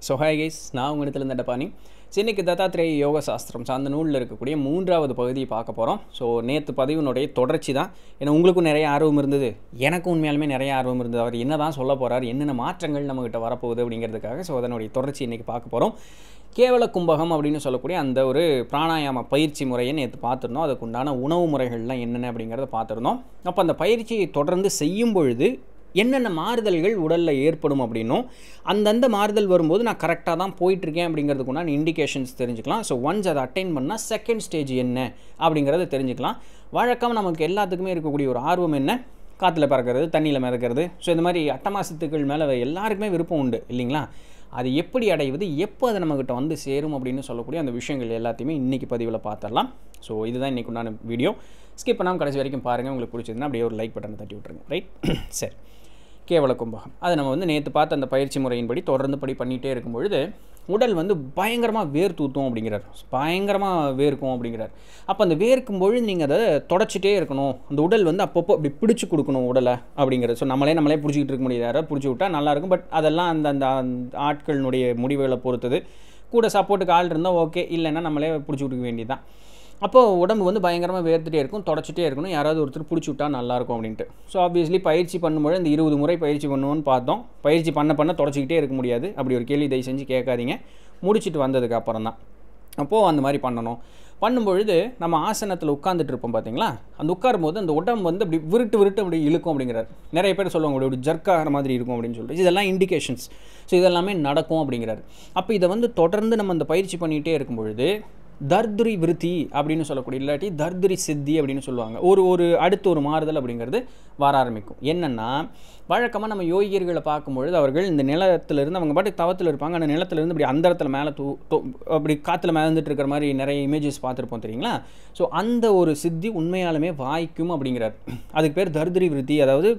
so hi guys நான் உங்கள் இடத்துல இருந்த டப்பானி இன்னைக்கு தத்தாத்திரேய யோக சாஸ்திரம் சார்ந்த நூலில் இருக்கக்கூடிய மூன்றாவது பகுதியை பார்க்க போகிறோம் ஸோ நேற்று பதிவினுடைய தொடர்ச்சி தான் ஏன்னா உங்களுக்கும் நிறைய ஆர்வம் இருந்தது எனக்கும் உண்மையாலுமே நிறைய ஆர்வம் இருந்தது அவர் என்ன தான் சொல்ல போகிறார் என்னென்ன மாற்றங்கள் நம்மகிட்ட வரப்போகுது அப்படிங்கிறதுக்காக ஸோ அதனுடைய தொடர்ச்சி இன்றைக்கி பார்க்க போகிறோம் கேவல கும்பகம் அப்படின்னு சொல்லக்கூடிய அந்த ஒரு பிராணாயாம பயிற்சி முறையை நேற்று பார்த்துருந்தோம் அதுக்கு உண்டான உணவு முறைகள்லாம் என்னென்ன அப்படிங்கிறத பார்த்துருந்தோம் அப்போ அந்த பயிற்சியை தொடர்ந்து செய்யும் பொழுது என்னென்ன மாறுதல்கள் உடலில் ஏற்படும் அப்படின்னும் அந்தந்த மாறுதல் வரும்போது நான் கரெக்டாக தான் போயிட்டுருக்கேன் அப்படிங்கிறதுக்கு உண்டான இண்டிகேஷன்ஸ் தெரிஞ்சுக்கலாம் ஸோ ஒன்ஸ் அதை அட்டைன் பண்ணால் செகண்ட் ஸ்டேஜ் என்ன அப்படிங்கிறத தெரிஞ்சுக்கலாம் வழக்கம் நமக்கு எல்லாத்துக்குமே இருக்கக்கூடிய ஒரு ஆர்வம் என்ன காற்றுல பறக்கிறது தண்ணியில் மிதக்கிறது ஸோ இந்த மாதிரி அட்டமாசத்துக்கள் மேலே எல்லாருக்குமே விருப்பம் உண்டு இல்லைங்களா அது எப்படி அடைவது எப்போ அது நம்மக்கிட்ட வந்து சேரும் அப்படின்னு சொல்லக்கூடிய அந்த விஷயங்கள் எல்லாத்தையுமே இன்றைக்கி பதிவில் பார்த்துடலாம் ஸோ இதுதான் இன்றைக்கு உண்டான வீடியோ ஸ்கிப் பண்ணாமல் கடைசி வரைக்கும் பாருங்கள் உங்களுக்கு பிடிச்சதுன்னா அப்படியே ஒரு லைக் பட்டனை தட்டி விட்ருங்க ரைட் சரி கேவல கும்பகம் அதை நம்ம வந்து நேற்று பார்த்த அந்த பயிற்சி முறையின்படி தொடர்ந்து படி பண்ணிகிட்டே இருக்கும் பொழுது உடல் வந்து பயங்கரமாக வேர் தூத்தும் அப்படிங்கிறார் பயங்கரமாக வேர்க்கும் அப்படிங்கிறார் அப்போ அந்த வேர்க்கும் பொழுது நீங்கள் அதை தொடச்சிட்டே இருக்கணும் அந்த உடல் வந்து அப்பப்போ அப்படி பிடிச்சி கொடுக்கணும் உடலை அப்படிங்கிறது ஸோ நம்மளே நம்மளே பிடிச்சிக்கிட்டு இருக்க முடியாது யாராவது பிடிச்சி விட்டா நல்லாயிருக்கும் பட் அதெல்லாம் அந்த அந்த அந்த ஆட்களினுடைய முடிவுகளை பொறுத்தது கூட சப்போர்ட்டுக்கு ஆள் இருந்தால் ஓகே இல்லைன்னா நம்மளே பிடிச்சி விட்டுக்க வேண்டியதுதான் அப்போது உடம்பு வந்து பயங்கரமாக வேர்த்துட்டே இருக்கும் தொடச்சிட்டே இருக்கணும் யாராவது ஒருத்தர் பிடிச்சி விட்டா நல்லாயிருக்கும் அப்படின்ட்டு ஸோ ஆப்வியஸ்லி பயிற்சி பண்ணும்போது இந்த இருபது முறை பயிற்சி பண்ணுவோன்னு பார்த்தோம் பயிற்சி பண்ண பண்ண தொடச்சிக்கிட்டே இருக்க முடியாது அப்படி ஒரு கேள்வி தயவு செஞ்சு கேட்காதீங்க முடிச்சுட்டு வந்ததுக்கு அப்புறம் தான் அப்போது அந்த மாதிரி பண்ணணும் பண்ணும்பொழுது நம்ம ஆசனத்தில் உட்காந்துட்டு இருப்போம் பார்த்தீங்களா அந்த உட்காரும் போது அந்த உடம்பு வந்து அப்படி விருட்டு விருட்டு அப்படி இழுக்கும் அப்படிங்கிறார் நிறைய பேர் சொல்லுவாங்க அப்படி ஜர்க் ஆகிற மாதிரி இருக்கும் அப்படின்னு சொல்லிட்டு இதெல்லாம் இண்டிகேஷன்ஸ் ஸோ இதெல்லாமே நடக்கும் அப்படிங்கிறார் அப்போ இதை வந்து தொடர்ந்து நம்ம அந்த பயிற்சி பண்ணிகிட்டே இருக்கும் பொழுது தர்துரி விருத்தி அப்படின்னு சொல்லக்கூடிய இல்லாட்டி தர்துரி சித்தி அப்படின்னு சொல்லுவாங்க ஒரு ஒரு அடுத்த ஒரு மாறுதல் அப்படிங்கிறது வர ஆரம்பிக்கும் என்னென்னா வழக்கமாக நம்ம யோகியர்களை பார்க்கும்பொழுது அவர்கள் இந்த நிலத்திலிருந்து அவங்க பாட்டு தவத்தில் இருப்பாங்க அந்த நிலத்திலிருந்து இப்படி அந்த இடத்துல மேலே தூ அப்படி காற்றுல மேலந்துட்டு இருக்கிற மாதிரி நிறைய இமேஜஸ் பார்த்துருப்போம் தெரியுங்களா ஸோ அந்த ஒரு சித்தி உண்மையாலுமே வாய்க்கும் அப்படிங்கிறார் அதுக்கு பேர் தர்துரி விருத்தி அதாவது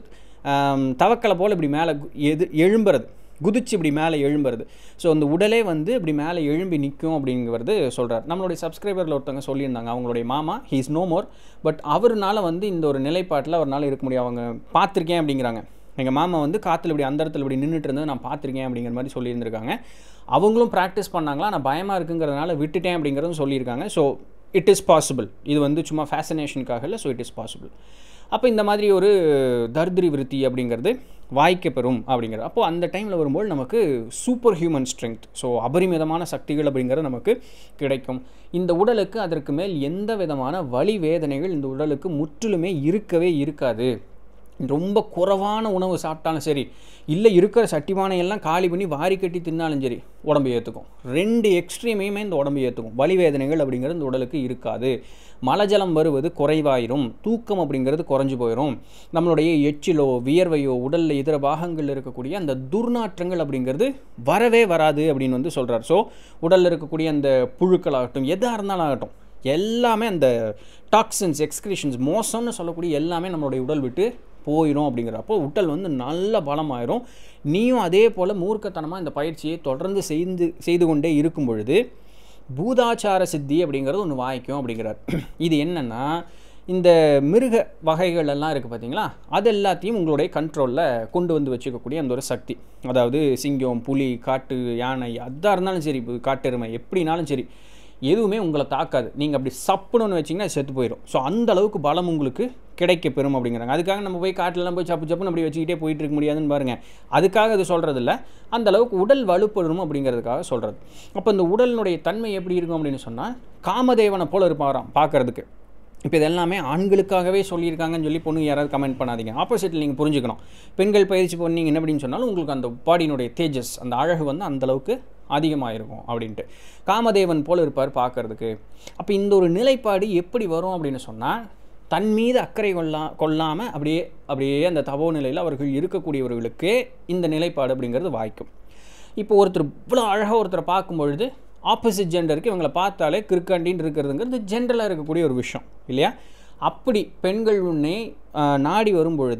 தவக்கலை போல் இப்படி மேலே எது எழும்புறது குதிச்சு இப்படி மேலே எழும்புறது ஸோ அந்த உடலே வந்து இப்படி மேலே எழும்பி நிற்கும் அப்படிங்கிறது சொல்கிறார் நம்மளுடைய சப்ஸ்கிரைபரில் ஒருத்தவங்க சொல்லியிருந்தாங்க அவங்களுடைய மாமா he is no more but அவர்னால வந்து இந்த ஒரு நிலைப்பாட்டில் அவரால் இருக்க முடியும் அவங்க பார்த்துருக்கேன் அப்படிங்கிறாங்க எங்கள் மாமா வந்து காற்றுல இப்படி அந்த இடத்துல இப்படி நின்றுட்டு இருந்தது நான் பார்த்துருக்கேன் அப்படிங்கிற மாதிரி சொல்லியிருந்திருக்காங்க அவங்களும் ப்ராக்டிஸ் பண்ணாங்களா நான் பயமாக இருக்குங்கிறதுனால விட்டுட்டேன் அப்படிங்கிறதும் சொல்லியிருக்காங்க ஸோ இட் இஸ் பாசிபிள் இது வந்து சும்மா ஃபேசினேஷனுக்காக இல்லை ஸோ இட் இஸ் பாசிபிள் அப்போ இந்த மாதிரி ஒரு தர்திரி விருத்தி அப்படிங்கிறது வாய்க்கப்பெறும் அப்படிங்கிறது அப்போது அந்த டைமில் வரும்போது நமக்கு சூப்பர் ஹியூமன் ஸ்ட்ரென்த் ஸோ அபரிமிதமான சக்திகள் அப்படிங்கிறது நமக்கு கிடைக்கும் இந்த உடலுக்கு அதற்கு மேல் எந்த விதமான வலி வேதனைகள் இந்த உடலுக்கு முற்றிலுமே இருக்கவே இருக்காது ரொம்ப குறைவான உணவு சாப்பிட்டாலும் சரி இல்லை இருக்கிற சட்டிவானை எல்லாம் காலி பண்ணி வாரி கட்டி தின்னாலும் சரி உடம்பு ஏற்றுக்கும் ரெண்டு எக்ஸ்ட்ரீமையுமே இந்த உடம்பு ஏற்றுக்கும் வலி வேதனைகள் அப்படிங்கிறது இந்த உடலுக்கு இருக்காது மலஜலம் வருவது குறைவாயிரும் தூக்கம் அப்படிங்கிறது குறைஞ்சு போயிடும் நம்மளுடைய எச்சிலோ வியர்வையோ உடலில் இதர பாகங்களில் இருக்கக்கூடிய அந்த துர்நாற்றங்கள் அப்படிங்கிறது வரவே வராது அப்படின்னு வந்து சொல்கிறார் ஸோ உடலில் இருக்கக்கூடிய அந்த புழுக்கள் ஆகட்டும் எதாக இருந்தாலும் ஆகட்டும் எல்லாமே அந்த டாக்ஸின்ஸ் எக்ஸ்கிரிஷன்ஸ் மோசம்னு சொல்லக்கூடிய எல்லாமே நம்மளுடைய உடல் விட்டு போயிடும் அப்படிங்கிறப்போ உடல் வந்து நல்ல பலமாயிரும் நீயும் அதே போல் மூர்க்கத்தனமாக இந்த பயிற்சியை தொடர்ந்து செய்து செய்து கொண்டே இருக்கும் பொழுது பூதாச்சார சித்தி அப்படிங்கிறது ஒன்று வாய்க்கும் அப்படிங்கிறார் இது என்னென்னா இந்த மிருக வகைகள் எல்லாம் இருக்குது பார்த்தீங்களா அது எல்லாத்தையும் உங்களுடைய கண்ட்ரோலில் கொண்டு வந்து வச்சுக்கக்கூடிய அந்த ஒரு சக்தி அதாவது சிங்கம் புலி காட்டு யானை அதாக இருந்தாலும் சரி காட்டெருமை எப்படினாலும் சரி எதுவுமே உங்களை தாக்காது நீங்கள் அப்படி சப்புணுன்னு வச்சிங்கன்னா செத்து போயிடும் ஸோ அந்த அளவுக்கு பலம் உங்களுக்கு கிடைக்க பெறும் அப்படிங்கிறாங்க அதுக்காக நம்ம போய் காட்டிலலாம் போய் சப்பு சப்புன்னு அப்படி வச்சுக்கிட்டே போயிட்டு இருக்க முடியாதுன்னு பாருங்கள் அதுக்காக அது சொல்கிறது இல்லை அந்த அளவுக்கு உடல் வலுப்பெறும் அப்படிங்கிறதுக்காக சொல்கிறது அப்போ இந்த உடலினுடைய தன்மை எப்படி இருக்கும் அப்படின்னு சொன்னால் காமதேவனை போல் இருப்பாராம் பார்க்குறதுக்கு இப்போ இது எல்லாமே ஆண்களுக்காகவே சொல்லியிருக்காங்கன்னு சொல்லி பொண்ணு யாராவது கமெண்ட் பண்ணாதீங்க ஆப்போசிட்டில் நீங்கள் புரிஞ்சுக்கணும் பெண்கள் பயிற்சி பண்ணீங்க என்ன அப்படின்னு சொன்னாலும் உங்களுக்கு அந்த பாடியினுடைய தேஜஸ் அந்த அழகு வந்து அந்தளவுக்கு அதிகமாக இருக்கும் அப்படின்ட்டு காமதேவன் போல் இருப்பார் பார்க்குறதுக்கு அப்போ இந்த ஒரு நிலைப்பாடு எப்படி வரும் அப்படின்னு சொன்னால் தன் மீது அக்கறை கொள்ளா கொள்ளாமல் அப்படியே அப்படியே அந்த தவோ நிலையில் அவர்கள் இருக்கக்கூடியவர்களுக்கே இந்த நிலைப்பாடு அப்படிங்கிறது வாய்க்கும் இப்போ ஒருத்தர் இவ்வளோ அழகாக ஒருத்தரை பார்க்கும் பொழுது ஆப்போசிட் ஜெண்டருக்கு இவங்களை பார்த்தாலே கிறுக்காண்டின்னு இருக்கிறதுங்கிறது ஜென்ரலாக இருக்கக்கூடிய ஒரு விஷயம் இல்லையா அப்படி பெண்கள் உன்னே நாடி வரும் பொழுது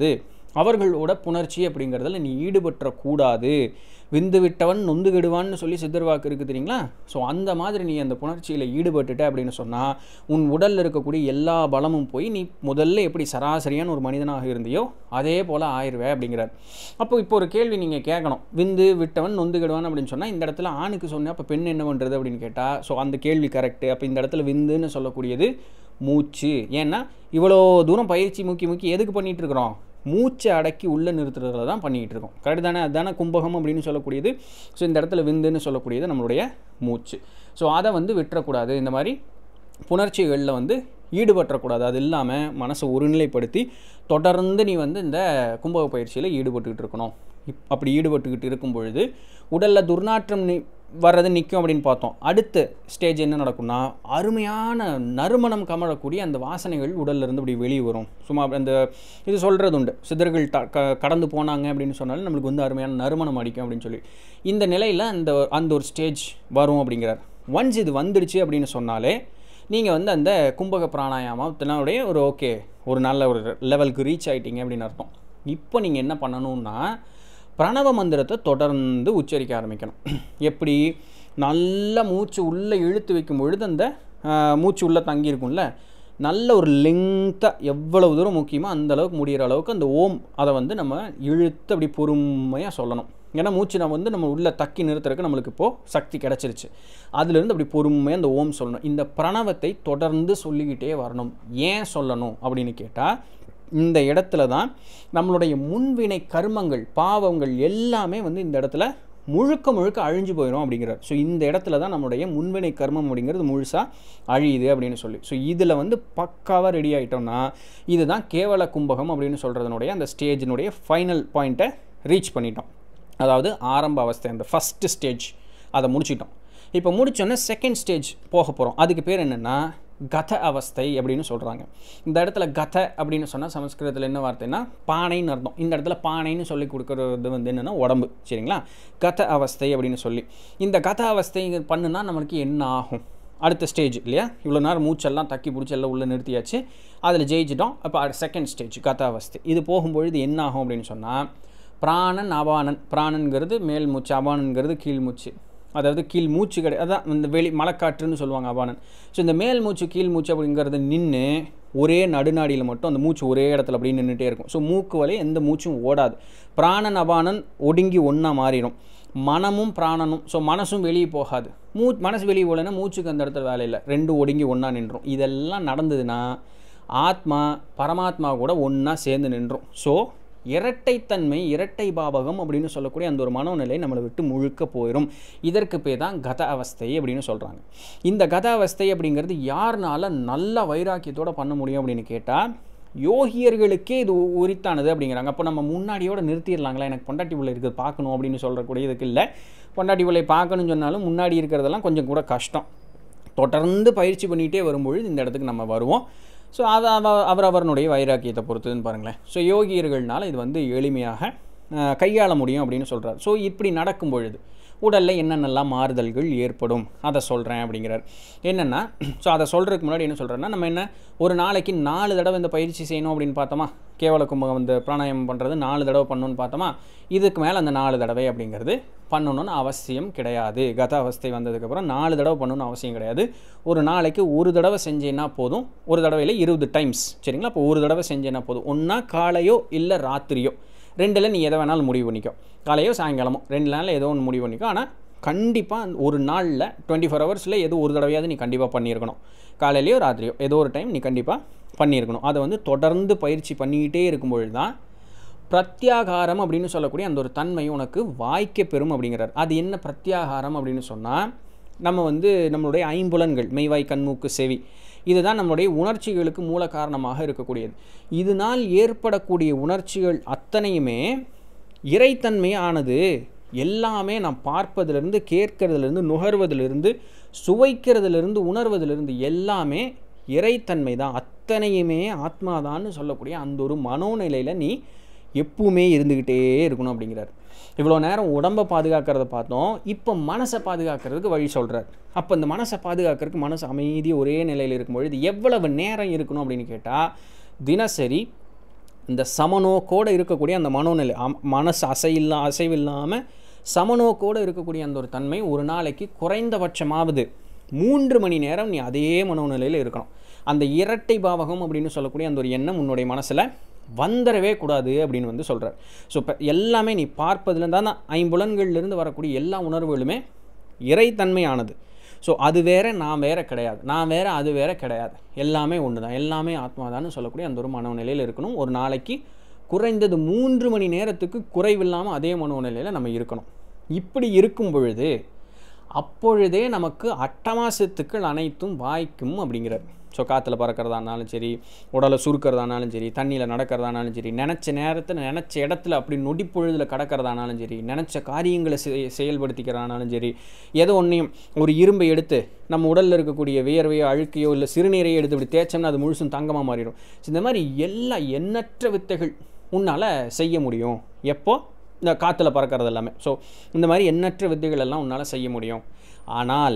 அவர்களோட புணர்ச்சி அப்படிங்கிறதுல நீ ஈடுபற்றக்கூடாது விந்து விட்டவன் நொந்து கெடுவான்னு சொல்லி சித்தர் வாக்கு இருக்குது தெரியுங்களா ஸோ அந்த மாதிரி நீ அந்த புணர்ச்சியில் ஈடுபட்டுட்ட அப்படின்னு சொன்னால் உன் உடலில் இருக்கக்கூடிய எல்லா பலமும் போய் நீ முதல்ல எப்படி சராசரியான ஒரு மனிதனாக இருந்தியோ அதே போல் ஆயிடுவே அப்படிங்கிறார் அப்போ இப்போ ஒரு கேள்வி நீங்கள் கேட்கணும் விந்து விட்டவன் நொந்து கெடுவான் அப்படின்னு சொன்னால் இந்த இடத்துல ஆணுக்கு சொன்னேன் அப்போ பெண் என்ன பண்ணுறது அப்படின்னு கேட்டால் ஸோ அந்த கேள்வி கரெக்டு அப்போ இந்த இடத்துல விந்துன்னு சொல்லக்கூடியது மூச்சு ஏன்னா இவ்வளோ தூரம் பயிற்சி முக்கி முக்கி எதுக்கு பண்ணிகிட்டு இருக்கிறோம் மூச்சை அடக்கி உள்ளே நிறுத்துறதுல தான் பண்ணிக்கிட்டு இருக்கோம் கரெக்டு தானே அதுதானே கும்பகம் அப்படின்னு சொல்லக்கூடியது ஸோ இந்த இடத்துல விந்துன்னு சொல்லக்கூடியது நம்மளுடைய மூச்சு ஸோ அதை வந்து விட்டுறக்கூடாது இந்த மாதிரி புணர்ச்சிகளில் வந்து ஈடுபற்றக்கூடாது அது இல்லாமல் மனசை ஒருநிலைப்படுத்தி தொடர்ந்து நீ வந்து இந்த கும்பக பயிற்சியில் ஈடுபட்டுக்கிட்டு இருக்கணும் இப் அப்படி ஈடுபட்டுக்கிட்டு இருக்கும் பொழுது உடலில் துர்நாற்றம் நி வர்றது நிற்கும் அப்படின்னு பார்த்தோம் அடுத்த ஸ்டேஜ் என்ன நடக்கும்னா அருமையான நறுமணம் கமழக்கூடிய அந்த வாசனைகள் உடல்ல இருந்து அப்படி வெளியே வரும் சும்மா அந்த இது சொல்கிறது உண்டு சித்தர்கள் த க கடந்து போனாங்க அப்படின்னு சொன்னாலும் நம்மளுக்கு வந்து அருமையான நறுமணம் அடிக்கும் அப்படின்னு சொல்லி இந்த நிலையில் அந்த அந்த ஒரு ஸ்டேஜ் வரும் அப்படிங்கிறார் ஒன்ஸ் இது வந்துடுச்சு அப்படின்னு சொன்னாலே நீங்கள் வந்து அந்த கும்பக பிராணாயாமத்தினுடைய ஒரு ஓகே ஒரு நல்ல ஒரு லெவலுக்கு ரீச் ஆகிட்டீங்க அப்படின்னு அர்த்தம் இப்போ நீங்கள் என்ன பண்ணணும்னா பிரணவ மந்திரத்தை தொடர்ந்து உச்சரிக்க ஆரம்பிக்கணும் எப்படி நல்ல மூச்சு உள்ளே இழுத்து வைக்கும் பொழுது அந்த ஆஹ், மூச்சு உள்ளே தங்கியிருக்கும்ல நல்ல ஒரு லெங்க்த்தாக எவ்வளவு தூரம் முக்கியமோ அந்த அளவுக்கு முடிகிற அளவுக்கு அந்த ஓம் அதை வந்து நம்ம இழுத்து அப்படி பொறுமையாக சொல்லணும் ஏன்னா மூச்சு நம்ம வந்து நம்ம உள்ளே தக்கி நிறுத்துறதுக்கு நம்மளுக்கு இப்போது சக்தி கிடச்சிருச்சு அதுலேருந்து அப்படி பொறுமையாக அந்த ஓம் சொல்லணும் இந்த பிரணவத்தை தொடர்ந்து சொல்லிக்கிட்டே வரணும் ஏன் சொல்லணும் அப்படின்னு கேட்டால் இந்த இடத்துல தான் நம்மளுடைய முன்வினை கர்மங்கள் பாவங்கள் எல்லாமே வந்து இந்த இடத்துல முழுக்க முழுக்க அழிஞ்சு போயிடும் அப்படிங்கிறார் ஸோ இந்த இடத்துல தான் நம்மளுடைய முன்வினை கர்மம் அப்படிங்கிறது முழுசாக அழியுது அப்படின்னு சொல்லி ஸோ இதில் வந்து பக்காவாக ரெடி ஆகிட்டோம்னா இதுதான் கேவல கும்பகம் அப்படின்னு சொல்கிறதுனுடைய அந்த ஸ்டேஜினுடைய ஃபைனல் பாயிண்ட்டை ரீச் பண்ணிட்டோம் அதாவது ஆரம்ப அவஸ்தை அந்த ஃபஸ்ட்டு ஸ்டேஜ் அதை முடிச்சிட்டோம் இப்போ முடிச்சோன்னே செகண்ட் ஸ்டேஜ் போக போகிறோம் அதுக்கு பேர் என்னென்னா கத அவஸ்தை அப்படின்னு சொல்கிறாங்க இந்த இடத்துல கத அப்படின்னு சொன்னால் சமஸ்கிருதத்தில் என்ன வார்த்தைன்னா பானைன்னு அர்த்தம் இந்த இடத்துல பானைன்னு சொல்லி கொடுக்குறது வந்து என்னென்னா உடம்பு சரிங்களா கத அவஸ்தை அப்படின்னு சொல்லி இந்த கத அவஸ்தை பண்ணுனா நம்மளுக்கு என்ன ஆகும் அடுத்த ஸ்டேஜ் இல்லையா இவ்வளோ நேரம் மூச்செல்லாம் தக்கி பிடிச்சி எல்லாம் உள்ளே நிறுத்தியாச்சு அதில் ஜெயிச்சிட்டோம் அப்போ செகண்ட் ஸ்டேஜ் கத அவஸ்தை இது போகும்பொழுது என்ன ஆகும் அப்படின்னு சொன்னால் பிராணன் அபானன் பிராணன்கிறது மேல் மூச்சு அபானன்கிறது கீழ் மூச்சு அதாவது கீழ் மூச்சு கிடையாது அதான் இந்த வெளி மலைக்காற்றுன்னு சொல்லுவாங்க அபானன் ஸோ இந்த மேல் மூச்சு கீழ் மூச்சு அப்படிங்கிறது நின்று ஒரே நடுநாடியில் மட்டும் அந்த மூச்சு ஒரே இடத்துல அப்படியே நின்றுட்டே இருக்கும் ஸோ மூக்கு வழி எந்த மூச்சும் ஓடாது பிராணன் அபானன் ஒடுங்கி ஒன்றா மாறிடும் மனமும் பிராணனும் ஸோ மனசும் வெளியே போகாது மூ மனசு வெளியே போகலைன்னா மூச்சுக்கு அந்த இடத்துல வேலை இல்லை ரெண்டும் ஒடுங்கி ஒன்றா நின்றும் இதெல்லாம் நடந்ததுன்னா ஆத்மா பரமாத்மா கூட ஒன்றா சேர்ந்து நின்றும் ஸோ இரட்டைத்தன்மை இரட்டை பாவகம் அப்படின்னு சொல்லக்கூடிய அந்த ஒரு மனோநிலை நம்மளை விட்டு முழுக்க போயிடும் இதற்கு பேர் தான் கத அவஸ்தை அப்படின்னு சொல்கிறாங்க இந்த கத அவஸ்தை அப்படிங்கிறது யாருனால நல்ல வைராக்கியத்தோட பண்ண முடியும் அப்படின்னு கேட்டால் யோகியர்களுக்கே இது உ- உரித்தானது அப்படிங்கிறாங்க அப்போ நம்ம முன்னாடியோட நிறுத்திடலாங்களா எனக்கு பொண்டாட்டி பிள்ளை இருக்குது பார்க்கணும் அப்படின்னு சொல்கிறக்கூடிய இதுக்கு இல்லை பொண்டாட்டி பிள்ளை பார்க்கணும்னு சொன்னாலும் முன்னாடி இருக்கிறதெல்லாம் கொஞ்சம் கூட கஷ்டம் தொடர்ந்து பயிற்சி பண்ணிகிட்டே வரும்பொழுது இந்த இடத்துக்கு நம்ம வருவோம் ஸோ அது அவ- அவரவர்களுடைய வைராக்கியத்தை பொறுத்ததுன்னு பாருங்களேன் ஸோ யோகியர்கள்னால இது வந்து எளிமையாக அஹ், கையாள முடியும் அப்படின்னு சொல்கிறார் ஸோ இப்படி நடக்கும் பொழுது உடலில் என்னென்னலாம் மாறுதல்கள் ஏற்படும் அதை சொல்கிறேன் அப்படிங்கிறார் என்னென்னா ஸோ அதை சொல்கிறதுக்கு முன்னாடி என்ன சொல்கிறேன்னா நம்ம என்ன ஒரு நாளைக்கு நாலு தடவை இந்த பயிற்சி செய்யணும் அப்படின்னு பார்த்தோமா கேவல கும்பகம் இந்த பிராணாயாமம் பண்ணுறது நாலு தடவை பண்ணணும்னு பார்த்தோமா இதுக்கு மேலே அந்த நாலு தடவை அப்படிங்கிறது பண்ணணும்னு அவசியம் கிடையாது கத அவஸ்தை வந்ததுக்கப்புறம் நாலு தடவை பண்ணணும்னு அவசியம் கிடையாது ஒரு நாளைக்கு ஒரு தடவை செஞ்சேன்னா போதும் ஒரு தடவையில் இருபது டைம்ஸ் சரிங்களா அப்போ ஒரு தடவை செஞ்சேன்னா போதும் ஒன்றா காலையோ இல்லை ராத்திரியோ ரெண்டில் நீ எதை வேணாலும் முடிவு பண்ணிக்கோ காலையோ சாயங்காலமோ ரெண்டு நாளில் ஏதோ ஒன்று முடிவு பண்ணிக்கோ ஆனால் கண்டிப்பாக ஒரு நாளில் டுவெண்ட்டி ஃபோர் ஹவர்ஸில் ஏதோ ஒரு தடவையாவது நீ கண்டிப்பாக பண்ணியிருக்கணும் காலையிலையோ ராத்திரியோ ஏதோ ஒரு டைம் நீ கண்டிப்பாக பண்ணியிருக்கணும் அதை வந்து தொடர்ந்து பயிற்சி பண்ணிக்கிட்டே இருக்கும்பொழுது தான் பிரத்யாகாரம் அப்படின்னு சொல்லக்கூடிய அந்த ஒரு தன்மை உனக்கு வாய்க்க பெறும் அப்படிங்கிறார் அது என்ன பிரத்யாகாரம் அப்படின்னு சொன்னால் நம்ம வந்து நம்மளுடைய ஐம்புலன்கள் மெய்வாய் கண்மூக்கு செவி இதுதான் நம்மளுடைய உணர்ச்சிகளுக்கு மூல காரணமாக இருக்கக்கூடியது இதனால் ஏற்படக்கூடிய உணர்ச்சிகள் அத்தனையுமே இறைத்தன்மை ஆனது எல்லாமே நாம் பார்ப்பதிலிருந்து கேட்கறதுலேருந்து நுகர்வதிலிருந்து சுவைக்கிறதுலேருந்து உணர்வதிலிருந்து எல்லாமே இறைத்தன்மை தான் அத்தனையுமே ஆத்மாதான்னு சொல்லக்கூடிய அந்த ஒரு மனோநிலையில் நீ எப்பவுமே இருந்துக்கிட்டே இருக்கணும் அப்படிங்கிறார் இவ்வளோ நேரம் உடம்பை பாதுகாக்கிறத பார்த்தோம் இப்போ மனசை பாதுகாக்கிறதுக்கு வழி சொல்கிறார் அப்போ இந்த மனசை பாதுகாக்கிறதுக்கு மனசு அமைதி ஒரே நிலையில் இருக்கும் பொழுது எவ்வளவு நேரம் இருக்கணும் அப்படின்னு கேட்டால் தினசரி இந்த சமநோக்கோடு இருக்கக்கூடிய அந்த மனோநிலை அம்- மனசு அசையில்லா அசைவில்லாமல் சமநோக்கோடு இருக்கக்கூடிய அந்த ஒரு தன்மை ஒரு நாளைக்கு குறைந்தபட்சமாவது மூன்று மணி நேரம் நீ அதே மனோநிலையில் இருக்கணும் அந்த இரட்டை பாவகம் அப்படின்னு சொல்லக்கூடிய அந்த ஒரு எண்ணம் உன்னுடைய மனசில் வந்துடவே கூடாது அப்படின்னு வந்து சொல்கிறார் ஸோ இப்போ எல்லாமே நீ பார்ப்பதுல தான் தான் ஐம்புலன்கள்லேருந்து வரக்கூடிய எல்லா உணர்வுகளுமே இறைத்தன்மையானது ஸோ அது வேற நான் வேற கிடையாது நான் வேற அது வேற கிடையாது எல்லாமே ஒன்று தான் எல்லாமே ஆத்மாதான்னு சொல்லக்கூடிய அந்த ஒரு மனோநிலையில் இருக்கணும் ஒரு நாளைக்கு குறைந்தது மூன்று மணி நேரத்துக்கு குறைவில்லாமல் அதே மனோநிலையில் நம்ம இருக்கணும் இப்படி இருக்கும் பொழுது அப்பொழுதே நமக்கு அட்டமாசத்துக்கள் அனைத்தும் வாய்க்கும் அப்படிங்கிறார் ஸோ காற்றுல பறக்கிறதானாலும் சரி உடலை சுருக்கிறதானாலும் சரி தண்ணியில் நடக்கிறதானாலும் சரி நினச்ச நேரத்தில் நினச்ச இடத்துல அப்படி நொடிப்பொழுதில் கடக்கிறதானாலும் சரி நினச்ச காரியங்களை செய் செயல்படுத்திக்கிறதானாலும் சரி எதோ ஒன்றையும் ஒரு இரும்பை எடுத்து நம்ம உடலில் இருக்கக்கூடிய வியர்வையோ அழுக்கையோ இல்லை சிறுநீரையோ எடுத்து இப்படி தேய்ச்சோம்னா அது முழுசும் தங்கமாக மாறிடும் So, இந்த மாதிரி எல்லா எண்ணற்ற வித்தைகள் உன்னால் செய்ய முடியும் எப்போ இந்த காற்றுல பறக்கிறது எல்லாமே ஸோ இந்த மாதிரி எண்ணற்ற வித்தைகள் எல்லாம் உன்னால் செய்ய முடியும் ஆனால்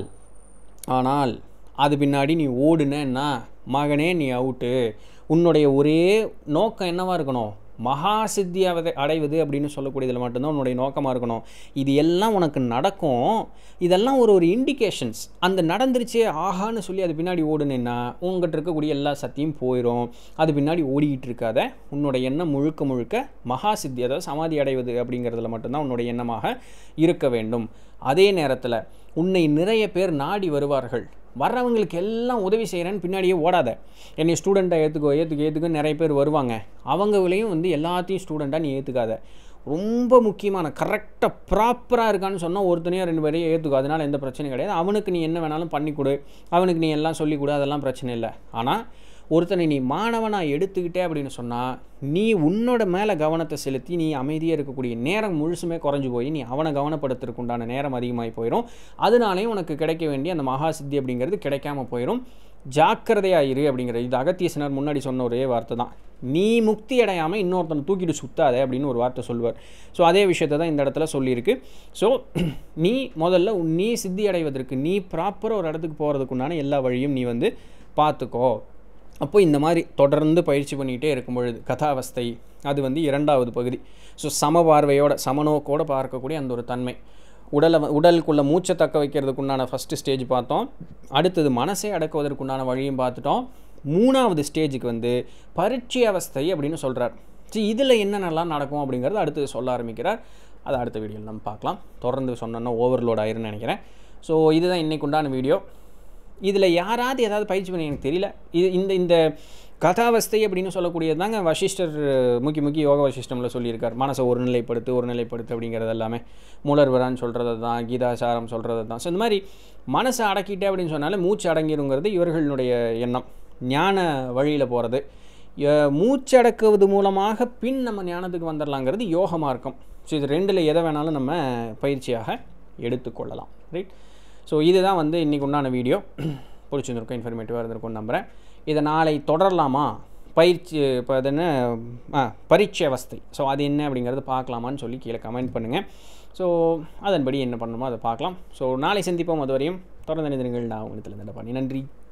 ஆனால் அது பின்னாடி நீ ஓடுனேன்னா மகனே நீ அவுட்டு உன்னுடைய ஒரே நோக்கம் என்னவா இருக்கணும் மகா சித்தி அவத- அடைவது அப்படின்னு சொல்லக்கூடியதில் மட்டும்தான் உன்னுடைய நோக்கமாக இருக்கணும் இது எல்லாம் உனக்கு நடக்கும் இதெல்லாம் ஒரு ஒரு இண்டிகேஷன்ஸ் அந்த நடந்துருச்சே ஆகான்னு சொல்லி அது பின்னாடி ஓடுனேன்னா உங்ககிட்ட இருக்கக்கூடிய எல்லா சக்தியும் போயிடும் அது பின்னாடி ஓடிக்கிட்டு இருக்காத உன்னோட எண்ணம் முழுக்க முழுக்க மகா சித்தி அதாவது சமாதி அடைவது அப்படிங்கிறதுல மட்டும்தான் உன்னுடைய எண்ணமாக இருக்க வேண்டும் அதே நேரத்தில் உன்னை நிறைய பேர் நாடி வருவார்கள் வர்றவங்களுக்கு எல்லாம் உதவி செய்கிறேன்னு பின்னாடியே ஓடாத என்னை ஸ்டூடெண்ட்டாக ஏற்றுக்கோ ஏற்றுக்க ஏற்றுக்க நிறைய பேர் வருவாங்க அவங்களையும் வந்து எல்லாத்தையும் ஸ்டூடெண்ட்டாக நீ ஏற்றுக்காத ரொம்ப முக்கியமான கரெக்டாக ப்ராப்பராக இருக்கான்னு சொன்னால் ஒருத்தனையோ ரெண்டு பேரையும் ஏற்றுக்கோ அதனால் எந்த பிரச்சனையும் கிடையாது அவனுக்கு நீ என்ன வேணாலும் பண்ணி கொடு அவனுக்கு நீ எல்லாம் சொல்லிக் கொடு அதெல்லாம் பிரச்சனை இல்லை ஆனால் ஒருத்தனை நீ மாணவனாக எடுத்துக்கிட்டே அப்படின்னு சொன்னால் நீ உன்னோட மேலே கவனத்தை செலுத்தி நீ அமைதியாக இருக்கக்கூடிய நேரம் முழுசுமே குறைஞ்சு போய் நீ அவனை கவனப்படுத்துறதுக்கு உண்டான நேரம் அதிகமாகி போயிடும் அதனாலேயும் உனக்கு கிடைக்க வேண்டிய அந்த மகா சித்தி அப்படிங்கிறது கிடைக்காம போயிடும் ஜாக்கிரதையாக இரு அப்படிங்கிறது இது அகத்தியசனர் முன்னாடி சொன்ன ஒரே வார்த்தை தான் நீ முக்தி அடையாமல் இன்னொருத்தனை தூக்கிட்டு சுத்தாத அப்படின்னு ஒரு வார்த்தை சொல்லுவார் ஸோ அதே விஷயத்தை தான் இந்த இடத்துல சொல்லியிருக்கு ஸோ நீ முதல்ல உன் நீ சித்தி அடைவதற்கு நீ ப்ராப்பராக ஒரு இடத்துக்கு போகிறதுக்குண்டான எல்லா வழியும் நீ வந்து பார்த்துக்கோ அப்போ இந்த மாதிரி தொடர்ந்து பயிற்சி பண்ணிக்கிட்டே இருக்கும் பொழுது கதாவஸ்தை அது வந்து இரண்டாவது பகுதி ஸோ சமபார்வையோட சமநோக்கோட பார்க்கக்கூடிய அந்த ஒரு தன்மை உடலை வ- உடலுக்குள்ள மூச்சை தக்க வைக்கிறதுக்குண்டான ஃபஸ்ட்டு ஸ்டேஜ் பார்த்தோம் அடுத்தது மனசை அடக்குவதற்குண்டான வழியும் பார்த்துட்டோம் மூணாவது ஸ்டேஜுக்கு வந்து பரீட்சை அவஸ்தை அப்படின்னு சொல்கிறார் சரி இதில் என்னென்னலாம் நடக்கும் அப்படிங்கிறது அடுத்து சொல்ல ஆரம்பிக்கிறார் அதை அடுத்த வீடியோவில் நம்ம பார்க்கலாம் தொடர்ந்து சொன்னோன்னா ஓவர்லோட் ஆயிரும்னு நினைக்கிறேன் ஸோ இதுதான் இன்னைக்கு உண்டான வீடியோ இதில் யாராவது ஏதாவது பயிற்சி பண்ணி எனக்கு தெரியல இது இந்த இந்த கதாவஸ்தை அப்படின்னு சொல்லக்கூடியது தாங்க வசிஷ்டர் முக்கிய முக்கிய யோக வசிஷ்டமில் சொல்லியிருக்கார் மனசை ஒருநிலைப்படுத்து ஒருநிலைப்படுத்து அப்படிங்கிறது எல்லாமே மூலர்வரான்னு சொல்கிறது தான் கீதாசாரம் சொல்கிறது தான் ஸோ இந்த மாதிரி மனசை அடக்கிட்டே அப்படின்னு சொன்னாலே மூச்சு அடங்கிருங்கிறது இவர்களுடைய எண்ணம் ஞான வழியில் போகிறது மூச்சு அடக்குவது மூலமாக பின் நம்ம ஞானத்துக்கு வந்துடலாங்கிறது யோக மார்க்கம் ஸோ இது ரெண்டில் எதை வேணாலும் நம்ம பயிற்சியாக எடுத்துக்கொள்ளலாம் ரைட் ஸோ இதுதான் வந்து இன்றைக்கி உண்டான வீடியோ பிடிச்சிருந்திருக்கும் இன்ஃபர்மேட்டிவாக இருந்திருக்கும்னு நம்புகிறேன் இதை நாளை தொடரலாமா பயிற்சி இப்போ அது என்ன ஆ பரீட்சை அவஸ்தை ஸோ அது என்ன அப்படிங்கிறத பார்க்கலாமான்னு சொல்லி கீழே கமெண்ட் பண்ணுங்கள் ஸோ அதன்படி என்ன பண்ணணுமோ அதை பார்க்கலாம் ஸோ நாளை சந்திப்போம் அதுவரையும் தொடர்ந்து நிதினங்கள் நான் உங்களுக்கு பண்ணி நன்றி